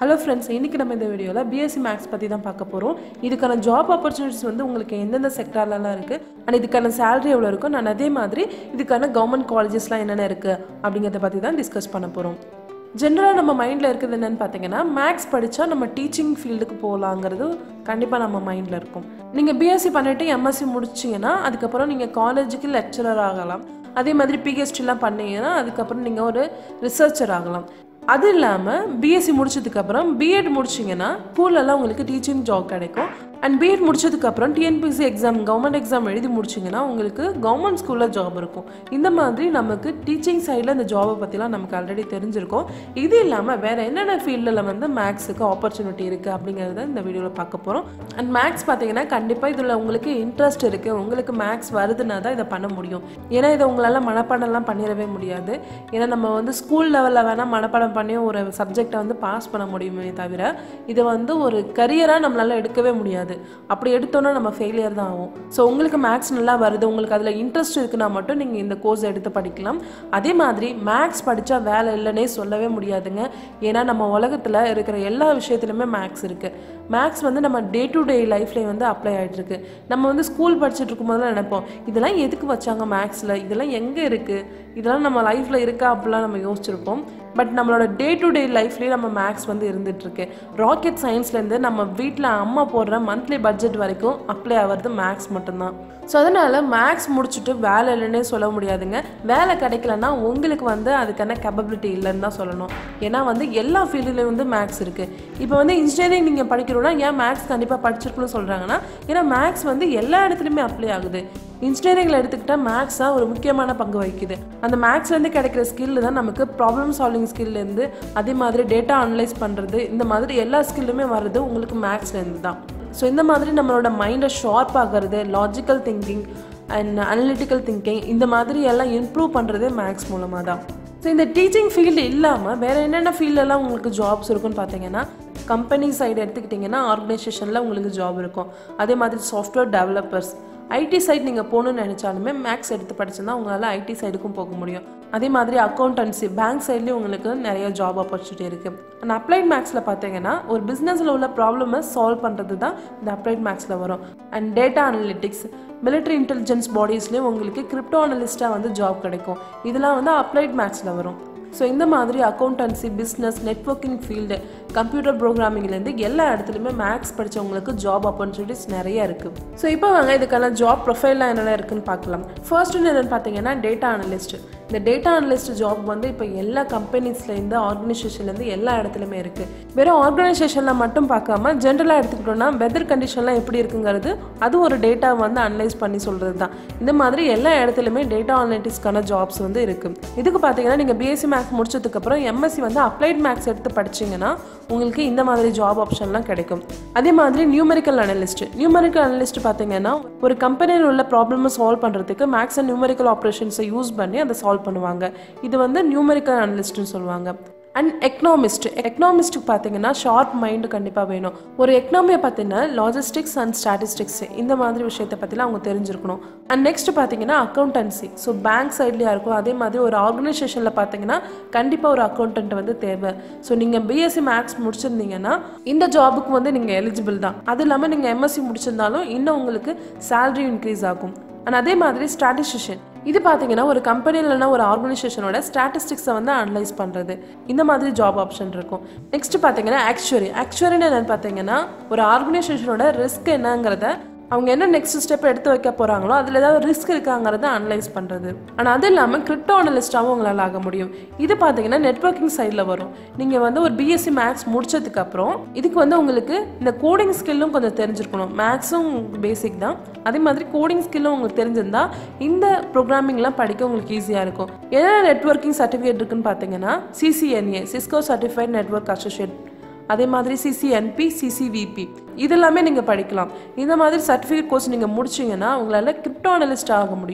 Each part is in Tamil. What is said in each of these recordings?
ஹலோ ஃப்ரெண்ட்ஸ் இன்றைக்கி நம்ம இந்த வீடியோவில் பிஎஸ்சி மேக்ஸ் பற்றி தான் பார்க்க போகிறோம் இதுக்கான ஜாப் ஆப்பர்ச்சுனிட்டிஸ் வந்து உங்களுக்கு எந்தெந்த செக்டார்லலாம் இருக்குது அண்ட் இதுக்கான சேலரி எவ்வளோ இருக்கும் நான் அதே மாதிரி இதுக்கான கவர்மெண்ட் காலேஜஸ்லாம் என்னென்ன இருக்குது அப்படிங்கிறத பற்றி தான் டிஸ்கஸ் பண்ண போகிறோம் ஜென்ரலாக நம்ம மைண்டில் இருக்கிறது என்னென்னு பார்த்தீங்கன்னா மேக்ஸ் படித்தா நம்ம டீச்சிங் ஃபீல்டுக்கு போகலாங்கிறது கண்டிப்பாக நம்ம மைண்டில் இருக்கும் நீங்கள் பிஎஸ்சி பண்ணிவிட்டு எம்எஸ்சி முடிச்சிங்கன்னா அதுக்கப்புறம் நீங்கள் காலேஜுக்கு லெக்சரர் ஆகலாம் அதே மாதிரி பிஹெச்டிலாம் பண்ணீங்கன்னா அதுக்கப்புறம் நீங்கள் ஒரு ரிசர்ச்சர் ஆகலாம் அது இல்லாமல் பிஎஸ்சி முடிச்சதுக்கப்புறம் பிஎட் முடிச்சிங்கன்னா ஸ்கூல்லலாம் உங்களுக்கு டீச்சிங் ஜாப் கிடைக்கும் அண்ட் பிஎட் முடிச்சதுக்கப்புறம் டிஎன்பிசி எக்ஸாம் கவர்மெண்ட் எக்ஸாம் எழுதி முடிச்சிங்கன்னா உங்களுக்கு கவர்மெண்ட் ஸ்கூலில் ஜாப் இருக்கும் இந்த மாதிரி நமக்கு டீச்சிங் சைடில் இந்த ஜாபை பற்றிலாம் நமக்கு ஆல்ரெடி தெரிஞ்சிருக்கும் இது இல்லாமல் வேறு என்னென்ன ஃபீல்டில் வந்து மேக்ஸுக்கு ஆப்பர்ச்சுனிட்டி இருக்குது அப்படிங்கிறத இந்த வீடியோவில் பார்க்க போகிறோம் அண்ட் மேக்ஸ் பார்த்தீங்கன்னா கண்டிப்பாக இதில் உங்களுக்கு இன்ட்ரெஸ்ட் இருக்குது உங்களுக்கு மேக்ஸ் வருதுன்னா தான் இதை பண்ண முடியும் ஏன்னா இதை உங்களால் மனப்பாடம்லாம் பண்ணிடவே முடியாது ஏன்னா நம்ம வந்து ஸ்கூல் லெவலில் வேணால் மனப்பாடம் பண்ணி ஒரு சப்ஜெக்டை வந்து பாஸ் பண்ண முடியுமே தவிர இதை வந்து ஒரு கரியராக நம்மளால் எடுக்கவே முடியாது அப்படி எடுத்தோன்னா நம்ம ஃபெயிலியர் தான் ஆகும் ஸோ உங்களுக்கு மேக்ஸ் நல்லா வருது உங்களுக்கு அதில் இன்ட்ரெஸ்ட் இருக்குன்னா மட்டும் நீங்கள் இந்த கோர்ஸ் எடுத்து படிக்கலாம் அதே மாதிரி மேக்ஸ் படித்தா வேலை இல்லைன்னே சொல்லவே முடியாதுங்க ஏன்னா நம்ம உலகத்தில் இருக்கிற எல்லா விஷயத்துலையுமே மேக்ஸ் இருக்குது மேக்ஸ் வந்து நம்ம டே டு டே லைஃப்லேயே வந்து அப்ளை ஆகிட்டு இருக்கு நம்ம வந்து ஸ்கூல் படிச்சுட்டு இருக்கும்போதெல்லாம் நினைப்போம் இதெல்லாம் எதுக்கு வச்சாங்க மேக்ஸில் இதெல்லாம் எங்கே இருக்குது இதெல்லாம் நம்ம லைஃப்பில் இருக்கா அப்படிலாம் நம்ம யோசிச்சிருப்போம் பட் நம்மளோட டே டு டே லைஃப்லேயே நம்ம மேக்ஸ் வந்து இருந்துகிட்ருக்கு ராக்கெட் சயின்ஸ்லேருந்து நம்ம வீட்டில் அம்மா போடுற மந்த்லி பட்ஜெட் வரைக்கும் அப்ளை ஆகிறது மேக்ஸ் மட்டும்தான் ஸோ அதனால் மேக்ஸ் முடிச்சுட்டு வேலை இல்லைன்னே சொல்ல முடியாதுங்க வேலை கிடைக்கலன்னா உங்களுக்கு வந்து அதுக்கான கேப்பபிலிட்டி இல்லைன்னு தான் சொல்லணும் ஏன்னா வந்து எல்லா ஃபீல்டுலேயும் வந்து மேக்ஸ் இருக்குது இப்போ வந்து இன்ஜினியரிங் நீங்கள் படிக்கணும்னா ஏன் மேக்ஸ் கண்டிப்பாக படிச்சிருக்கணும்னு சொல்கிறாங்கன்னா ஏன்னா மேக்ஸ் வந்து எல்லா இடத்துலையுமே அப்ளை ஆகுது இன்ஜினியரிங்கில் எடுத்துக்கிட்டால் மேக்ஸ் தான் ஒரு முக்கியமான பங்கு வகிக்குது அந்த மேக்ஸ்லேருந்து கிடைக்கிற ஸ்கில்லு தான் நமக்கு ப்ராப்ளம் சால்விங் ஸ்கில்லேருந்து அதே மாதிரி டேட்டா அனலைஸ் பண்ணுறது இந்த மாதிரி எல்லா ஸ்கில்லுமே வர்றது உங்களுக்கு மேக்ஸ்லேருந்து தான் ஸோ இந்த மாதிரி நம்மளோட மைண்டை ஷார்ப் ஆகிறது logical thinking and analytical thinking இந்த மாதிரி எல்லாம் இம்ப்ரூவ் பண்ணுறதே மேக்ஸ் மூலமாக தான் ஸோ இந்த டீச்சிங் ஃபீல்டு இல்லாமல் வேறு என்னென்ன ஃபீல்டெல்லாம் உங்களுக்கு ஜாப்ஸ் இருக்குன்னு பார்த்தீங்கன்னா கம்பெனி சைடு எடுத்துக்கிட்டிங்கன்னா ஆர்கனைசேஷனில் உங்களுக்கு ஜாப் இருக்கும் அதே மாதிரி சாஃப்ட்வேர் டெவலப்பர்ஸ் ஐடி சைட் நீங்கள் போகணுன்னு நினச்சாலுமே மேக்ஸ் எடுத்து படிச்சிருந்தா உங்களால் ஐடி சைடுக்கும் போக முடியும் அதே மாதிரி அக்கௌண்டன்சி பேங்க் சைட்லேயும் உங்களுக்கு நிறைய ஜாப் ஆப்பர்ச்சுனிட்டி இருக்குது அண்ட் அப்ளைட் மேக்ஸில் பார்த்தீங்கன்னா ஒரு பிஸ்னஸில் உள்ள ப்ராப்ளமை சால்வ் பண்ணுறது தான் இந்த அப்ளைட் மேக்ஸில் வரும் and data analytics military intelligence பாடிஸ்லேயும் உங்களுக்கு கிரிப்டோ அனலிஸ்ட்டாக வந்து ஜாப் கிடைக்கும் இதெல்லாம் வந்து அப்ளைட் மேக்ஸில் வரும் ஸோ இந்த மாதிரி accountancy business networking field computer ப்ரோக்ராமிங்லேருந்து எல்லா இடத்துலையுமே மேக்ஸ் படித்தவங்களுக்கு ஜாப் ஆப்பர்ச்சுனிட்டிஸ் நிறைய இருக்குது ஸோ இப்போ வாங்க இதுக்கான ஜாப் ப்ரொஃபைல்லாம் என்னென்ன இருக்குன்னு பார்க்கலாம் ஃபர்ஸ்ட் என்னென்னு பார்த்தீங்கன்னா டேட்டா அனலிஸ்ட் இந்த டேட்டா அனலிஸ்ட் ஜாப் வந்து இப்போ எல்லா கம்பெனிஸ்லேருந்து ஆர்கனைசேஷன்லேருந்து எல்லா இடத்துலையுமே இருக்குது வெறும் ஆர்கனைசேஷனில் மட்டும் பார்க்காம ஜென்ரலாக எடுத்துக்கிட்டோம்னா வெதர் கண்டிஷன்லாம் எப்படி இருக்குங்கிறது அது ஒரு டேட்டா வந்து அனலைஸ் பண்ணி சொல்கிறது தான் இந்த மாதிரி எல்லா இடத்துலையுமே டேட்டா அனலிட்டிக்ஸ்க்கான ஜாப்ஸ் வந்து இருக்குது இதுக்கு பார்த்தீங்கன்னா நீங்கள் பிஎஸ்சி மேக்ஸ் முடிச்சதுக்கப்புறம் எம்எஸ்சி வந்து அப்ளைட் மேக்ஸ் எடுத்து படிச்சிங்கன்னா உங்களுக்கு இந்த மாதிரி ஜாப் ஆப்ஷன்லாம் கிடைக்கும் அதே மாதிரி நியூமெரிக்கல் அனலிஸ்ட் நியூமெரிக்கல் அனலிஸ்ட் பார்த்தீங்கன்னா ஒரு கம்பெனியில் உள்ள ப்ராப்ளமை சால்வ் பண்ணுறதுக்கு மேக்ஸ் அண்ட் நியூமெரிக்கல் ஆப்ரேஷன்ஸை யூஸ் பண்ணி அதை சால்வ் பண்ணுவாங்க இது வந்து நியூமெரிக்கல் அனலிஸ்ட்னு சொல்லுவாங்க அண்ட் எக்கனாமிஸ்ட் எக்கனாமிஸ்ட்டுக்கு பார்த்தீங்கன்னா ஷார்ப் மைண்டு கண்டிப்பாக வேணும் ஒரு எக்கனாமியை பார்த்தீங்கன்னா லாஜிஸ்டிக்ஸ் அண்ட் ஸ்டாட்டிஸ்டிக்ஸ் இந்த மாதிரி விஷயத்தை பற்றிலாம் அவங்க தெரிஞ்சிருக்கணும் அண்ட் நெக்ஸ்ட் பார்த்தீங்கன்னா அக்கௌண்டன்சி ஸோ பேங்க் சைட்லேயா இருக்கும் அதே மாதிரி ஒரு ஆர்கனைசேஷனில் பார்த்தீங்கன்னா கண்டிப்பாக ஒரு அக்கௌண்டன்ட் வந்து தேவை ஸோ நீங்கள் பிஎஸ்சி மேக்ஸ் முடிச்சிருந்தீங்கன்னா இந்த ஜாபுக்கு வந்து நீங்கள் எலிஜிபிள் தான் அது இல்லாமல் நீங்கள் எம்எஸ்சி முடிச்சிருந்தாலும் இன்னும் உங்களுக்கு சேலரி இன்க்ரீஸ் ஆகும் அண்ட் அதே மாதிரி ஸ்டாட்டிஸ்டிஷியன் இது பார்த்தீங்கன்னா ஒரு கம்பெனி இல்லைனா ஒரு ஆர்கனைசேஷனோட ஸ்டாட்டிஸ்டிக்ஸை வந்து அனலைஸ் பண்ணுறது இந்த மாதிரி ஜாப் ஆப்ஷன் இருக்கும் நெக்ஸ்ட் பார்த்தீங்கன்னா ஆக்சுவரி ஆக்சுவரின்னு என்னென்னு பார்த்தீங்கன்னா ஒரு ஆர்கனைசேஷனோட ரிஸ்க் என்னங்கிறத அவங்க என்ன நெக்ஸ்ட் ஸ்டெப் எடுத்து வைக்க போகிறாங்களோ அதில் ஏதாவது ரிஸ்க் இருக்காங்கிறத அனலைஸ் பண்ணுறது ஆனால் அது இல்லாமல் கிரிப்டோ அனலிஸ்டாகவும் உங்களால் ஆக முடியும் இது பார்த்தீங்கன்னா நெட்ஒர்க்கிங் சைடில் வரும் நீங்கள் வந்து ஒரு பிஎஸ்சி மேக்ஸ் முடிச்சதுக்கப்புறம் இதுக்கு வந்து உங்களுக்கு இந்த கோடிங் ஸ்கில்லும் கொஞ்சம் தெரிஞ்சிருக்கணும் மேக்ஸும் பேசிக் தான் அதே மாதிரி கோடிங் ஸ்கில்லும் உங்களுக்கு தெரிஞ்சிருந்தா இந்த ப்ரோக்ராமிங்லாம் படிக்க உங்களுக்கு ஈஸியாக இருக்கும் என்ன நெட்ஒர்க்கிங் சர்டிஃபிகேட் இருக்குன்னு பார்த்தீங்கன்னா CCNA Cisco certified network associate அதே மாதிரி சிசிஎன்பி சிசிவிபி இதெல்லாமே நீங்கள் படிக்கலாம் இந்த மாதிரி சர்டிஃபிகேட் கோர்ஸ் நீங்கள் முடிச்சிங்கன்னா உங்களால் கிரிப்டோ அனலிஸ்ட் ஆக முடியும்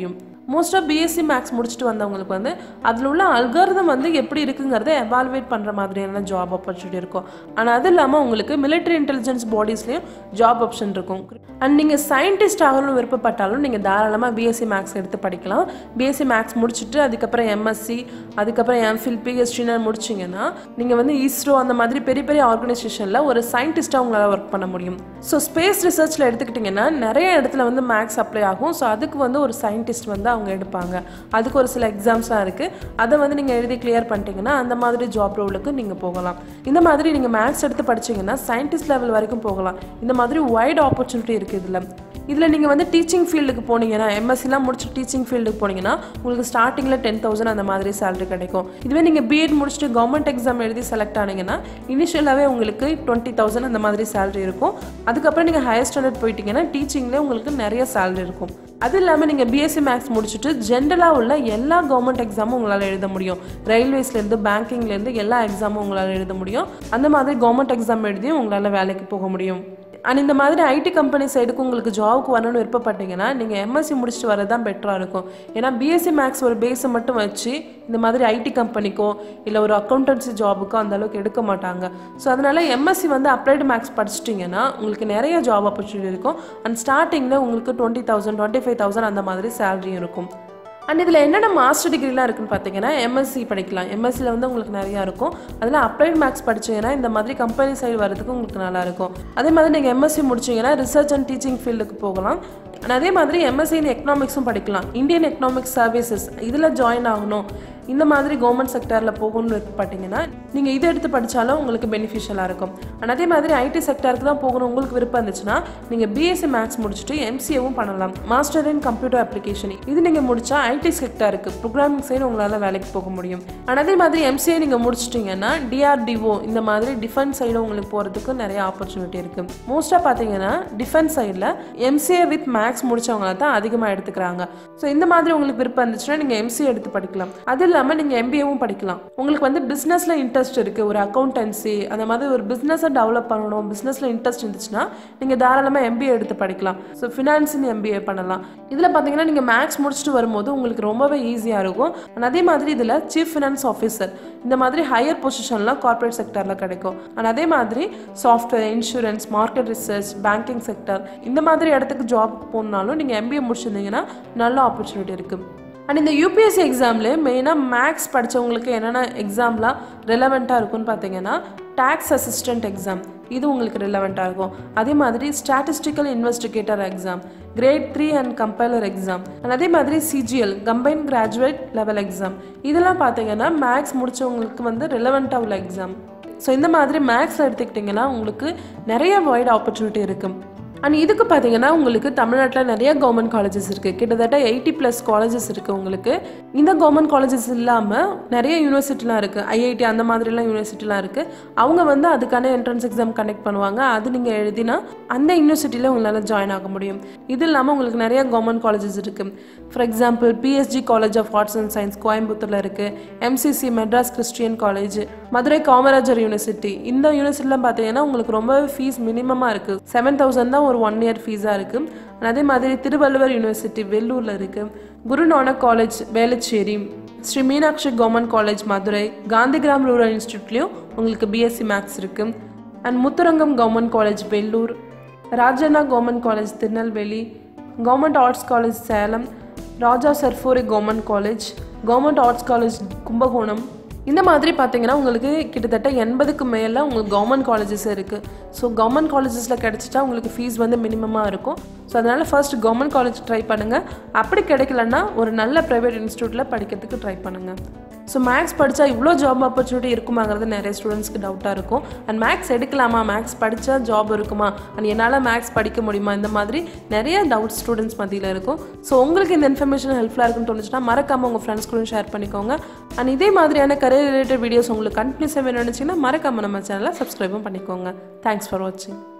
மோஸ்ட்டாக பிஎஸ்சி மேக்ஸ் முடிச்சுட்டு வந்தவங்களுக்கு வந்து அதில் உள்ள அல்காரதம் வந்து எப்படி இருக்குங்கிறத எவாலுவேட் பண்ணுற மாதிரியான ஜாப் ஆப்பர்ச்சுனிட்டி இருக்கும் ஆனால் அது இல்லாமல் உங்களுக்கு மிலிட்ரி இன்டெலிஜென்ஸ் பாடிஸ்லேயும் ஜாப் ஆப்ஷன் இருக்கும் அண்ட் நீங்கள் சயின்டிஸ்ட் ஆகணும்னு விருப்பப்பட்டாலும் நீங்கள் தாராளமாக பிஎஸ்சி மேக்ஸ் எடுத்து படிக்கலாம் பிஎஸ்சி மேக்ஸ் முடிச்சுட்டு அதுக்கப்புறம் எம்எஸ்சி அதுக்கப்புறம் எம்ஃபில் பிஹெச்டின்னு முடிச்சிங்கன்னா நீங்கள் வந்து இஸ்ரோ அந்த மாதிரி பெரிய பெரிய ஆர்கனைசேஷனில் ஒரு சயின்டிஸ்ட்டாக உங்களால் ஒர்க் பண்ண முடியும் ஸோ ஸ்பேஸ் ரிசர்ச்சில் எடுத்துக்கிட்டிங்கன்னா நிறைய இடத்துல வந்து மேக்ஸ் அப்ளை ஆகும் ஸோ அதுக்கு வந்து ஒரு சயின்டிஸ்ட் வந்து அவங்க எடுப்பாங்க அதுக்கு ஒரு சில எக்ஸாம்ஸ்லாம் இருக்குது அதை வந்து நீங்கள் எழுதி கிளியர் பண்ணிட்டீங்கன்னா அந்த மாதிரி ஜாப் ரோலுக்கு நீங்கள் போகலாம் இந்த மாதிரி நீங்கள் மேக்ஸ் எடுத்து படிச்சீங்கன்னா சயின்டிஸ்ட் லெவல் வரைக்கும் போகலாம் இந்த மாதிரி வைட் ஆப்பர்ச்சுனிட்டி இருக்குது இதில் இதில் நீங்கள் வந்து டீச்சிங் ஃபீல்டுக்கு போனீங்கன்னா எம்எஸ்சிலாம் முடிச்சு டீச்சிங் ஃபீல்டுக்கு போனீங்கன்னா உங்களுக்கு ஸ்டார்டிங்கில் டென் தௌசண்ட் அந்த மாதிரி சேலரி கிடைக்கும் இதுவே நீங்கள் பிஎட் முடிச்சுட்டு கவர்மெண்ட் எக்ஸாம் எழுதி செலக்ட் ஆனீங்கன்னா இனிஷியலாகவே உங்களுக்கு டுவெண்ட்டி தௌசண்ட் அந்த மாதிரி சேலரி இருக்கும் அதுக்கப்புறம் நீங்கள் ஹையர் ஸ்டாண்டர்ட் போயிட்டீங்கன்னா டீச்சிங்லேயே உங்களுக்கு நிறைய சேலரி இருக்கும் அது இல்லாமல் நீங்கள் பிஎஸ்சி மேக்ஸ் முடிச்சுட்டு ஜென்ரலாக உள்ள எல்லா கவர்மெண்ட் எக்ஸாமும் உங்களால் எழுத முடியும் ரயில்வேஸ்லேருந்து பேங்கிங்லேருந்து எல்லா எக்ஸாமும் உங்களால் எழுத முடியும் அந்த மாதிரி கவர்மெண்ட் எக்ஸாம் எழுதியும் உங்களால் வேலைக்கு போக முடியும் அண்ட் இந்த மாதிரி ஐடி கம்பெனி சைடுக்கு உங்களுக்கு ஜாப்க்கு வரணும்னு விருப்பப்பட்டீங்கன்னா நீங்கள் எம்எஸ்சி முடிச்சுட்டு வரது தான் பெட்டராக இருக்கும் ஏன்னா பிஎஸ்சி மேக்ஸ் ஒரு பேஸை மட்டும் வச்சு இந்த மாதிரி ஐடி கம்பெனிக்கோ இல்லை ஒரு அக்கௌண்டன்சி ஜாபுக்கோ அந்த அளவுக்கு எடுக்க மாட்டாங்க ஸோ அதனால எம்எஸ்சி வந்து அப்ளைடு மேக்ஸ் படிச்சிட்டிங்கன்னா உங்களுக்கு நிறைய ஜாப் ஆப்பர்ச்சுனிட்டி இருக்கும் அண்ட் ஸ்டார்டிங்கில் உங்களுக்கு twenty thousand twenty five thousand அந்த மாதிரி சேலரியும் இருக்கும் அண்ட் இதில் என்னென்ன மாஸ்டர் டிகிரிலாம் இருக்குன்னு பார்த்தீங்கன்னா எம்எஸ்சி படிக்கலாம் எம்எஸ்சியில் வந்து உங்களுக்கு நிறையா இருக்கும் அதில் அப்ளைட் மேக்ஸ் படிச்சீங்கன்னா இந்த மாதிரி கம்பெனி சைடு வரதுக்கு உங்களுக்கு நல்லா இருக்கும் அதே மாதிரி நீங்கள் எம்எஸ்சி முடிச்சீங்கன்னா ரிசர்ச் அண்ட் டீச்சிங் ஃபீல்டுக்கு போகலாம் அண்ட் அதே மாதிரி எம்எஸ்சி இன் எக்கனாமிக்ஸும் படிக்கலாம் இந்தியன் எக்கனாமிக்ஸ் சர்வீசஸ் இதில் ஜாயின் ஆகணும் இந்த மாதிரி கவர்மெண்ட் செக்டரில் போகணும்னு விருப்பப்பட்டீங்கன்னா நீங்கள் இதை எடுத்து படித்தாலும் உங்களுக்கு பெனிஃபிஷியலாக இருக்கும் அண்ட் அதே மாதிரி ஐடி செக்டருக்கு தான் போகணும் உங்களுக்கு விருப்பம் இருந்துச்சுன்னா நீங்கள் பிஎஸ்சி மேக்ஸ் முடிச்சுட்டு எம்சிஏவும் பண்ணலாம் மாஸ்டர் இன் கம்ப்யூட்டர் அப்ளிகேஷன் இது நீங்கள் முடிச்சா ஐடி செக்டருக்கு ப்ரோக்ராமிங் சைடு உங்களால் வேலைக்கு போக முடியும் அண்ட் அதே மாதிரி எம்சிஏ நீங்கள் முடிச்சிட்டிங்கன்னா டிஆர்டிஓ இந்த மாதிரி டிஃபென்ஸ் சைடு உங்களுக்கு போகிறதுக்கு நிறைய ஆப்பர்ச்சுனிட்டி இருக்குது மோஸ்ட்டாக பார்த்தீங்கன்னா டிஃபென்ஸ் சைடில் எம்சிஏ வித் மேக்ஸ் முடிச்சவங்கள தான் அதிகமாக எடுத்துக்கிறாங்க ஸோ இந்த மாதிரி உங்களுக்கு விருப்பம் இருந்துச்சுன்னா நீங்கள் எம்சிஏ எடுத்து படிக்கலாம் அது இல்லாமல் நீங்கள் எம்பிஏவும் படிக்கலாம் உங்களுக்கு வந்து பிஸ்னஸில் இன்ட்ரெஸ்ட் இருக்குது ஒரு அக்கௌண்டன்சி அந்த மாதிரி ஒரு பிஸ்னஸை டெவலப் பண்ணணும் பிஸ்னஸில் இன்ட்ரெஸ்ட் இருந்துச்சுன்னா நீங்கள் தாராளமாக எம்பிஏ எடுத்து படிக்கலாம் ஸோ ஃபினான்ஸின் எம்பிஏ பண்ணலாம் இதில் பார்த்தீங்கன்னா நீங்கள் மேக்ஸ் முடிச்சுட்டு வரும்போது உங்களுக்கு ரொம்பவே ஈஸியாக இருக்கும் அண்ட் அதே மாதிரி இதில் சீஃப் ஃபினான்ஸ் ஆஃபீஸர் இந்த மாதிரி ஹையர் பொசிஷன்லாம் கார்ப்பரேட் செக்டரில் கிடைக்கும் அண்ட் அதே மாதிரி software insurance market research banking sector இந்த மாதிரி இடத்துக்கு ஜாப் போகணுன்னாலும் நீங்கள் எம்பிஏ முடிச்சிருந்தீங்கன்னா நல்ல ஆப்பர்ச்சுனிட்டி இருக்குது அண்ட் இந்த யூபிஎஸ்சி எக்ஸாம்லேயே மெயினாக மேக்ஸ் படித்தவங்களுக்கு என்னென்ன எக்ஸாம்லாம் ரெலவெண்ட்டாக இருக்கும்னு பார்த்தீங்கன்னா டேக்ஸ் அசிஸ்டன்ட் எக்ஸாம் இது உங்களுக்கு ரிலவெண்ட்டாக இருக்கும் அதே மாதிரி statistical investigator exam grade three and compiler exam and அதே மாதிரி CGL combined graduate level exam இதெல்லாம் பார்த்தீங்கன்னா மேக்ஸ் முடித்தவங்களுக்கு வந்து ரிலவெண்ட்டாக உள்ள எக்ஸாம் ஸோ இந்த மாதிரி மேக்ஸில் எடுத்துக்கிட்டிங்கன்னா உங்களுக்கு நிறைய வைட் ஆப்பர்ச்சுனிட்டி இருக்குது அண்ட் இதுக்கு பார்த்தீங்கன்னா உங்களுக்கு தமிழ்நாட்டில் நிறைய கவர்மெண்ட் காலேஜஸ் இருக்குது கிட்டத்தட்ட எயிட்டி ப்ளஸ் காலேஜஸ் இருக்குது உங்களுக்கு இந்த கவர்மெண்ட் காலேஜஸ் இல்லாமல் நிறைய யூனிவர்சிட்டிலாம் இருக்குது ஐஐடி அந்த மாதிரிலாம் யூனிவர்சிட்டிலாம் இருக்குது அவங்க வந்து அதுக்கான என்ட்ரன்ஸ் எக்ஸாம் கண்டக்ட் பண்ணுவாங்க அது நீங்கள் எழுதினா அந்த யூனிவர்சிட்டியில் உங்களால் ஜாயின் ஆக முடியும் இது இல்லாமல் உங்களுக்கு நிறைய கவர்மெண்ட் காலேஜஸ் இருக்குது for example PSG college of arts and science கோயம்புத்தூரில் இருக்குது MCC Madras Christian college Madurai Kamaraj university இந்த யூனிவர்சிட்டிலாம் பார்த்தீங்கன்னா உங்களுக்கு ரொம்பவே ஃபீஸ் மினிமமாக இருக்குது செவன் தௌசண்ட் தான் ஒரு ஒன் இயர் ஃபீஸாக இருக்குது அதே மாதிரி திருவள்ளுவர் யூனிவர்சிட்டி வெள்ளூரில் இருக்குது Guru Nanak college Velachery Sri Meenakshi government college Madurai Gandhigram rural இன்ஸ்டியூட்லேயும் உங்களுக்கு பிஎஸ்சி மேக்ஸ் இருக்குது and Muthurangam government college Vellore Rajanna government college Tirunelveli government arts college Salem Raja Serfoji government college government arts college Kumbakonam இந்த மாதிரி பார்த்தீங்கன்னா உங்களுக்கு கிட்டத்தட்ட எண்பதுக்கு மேலே உங்களுக்கு கவர்மெண்ட் காலேஜஸ் இருக்குது ஸோ கவர்மெண்ட் காலேஜஸில் கிடச்சிட்டா உங்களுக்கு ஃபீஸ் வந்து மினிமமாக இருக்கும் ஸோ அதனால் ஃபர்ஸ்ட் கவர்மெண்ட் காலேஜ் ட்ரை பண்ணுங்கள் அப்படி கிடைக்கலன்னா ஒரு நல்ல ப்ரைவேட் இன்ஸ்டியூட்டில் படிக்கிறதுக்கு ட்ரை பண்ணுங்கள் ஸோ மேக்ஸ் படித்தா இவ்வளோ ஜாப் ஆப்பர்ச்சுனிட்டி இருக்குமாங்கிறது நிறைய ஸ்டூடெண்ட்ஸ்க்கு டவுட்டாக இருக்கும் அண்ட் மேக்ஸ் எடுக்கலாமா மேக்ஸ் படித்தா ஜாப் இருக்குமா அண்ட் என்னால் மேக்ஸ் படிக்க முடியுமா இந்த மாதிரி நிறைய டவுட் ஸ்டூடெண்ட்ஸ் மத்தியில் இருக்கும் ஸோ உங்களுக்கு இந்த இன்ஃபர்மேஷன் ஹெல்ப்ஃபுல்லாக இருக்குன்னு தோணுச்சுன்னா மறக்காமல் உங்கள் ஃப்ரெண்ட்ஸ் கூட ஷேர் பண்ணிக்கோங்க அண்ட் இதே மாதிரியான கரியர் ரிலேட்டட் வீடியோஸ் உங்களுக்கு கண்டினியூஸாக வேணும்னு நினச்சிங்கன்னா மறக்காமல் நம்ம சேனலை சப்ஸ்கிரைபும் பண்ணிக்கோங்க தேங்க்ஸ் ஃபார் வாட்சிங்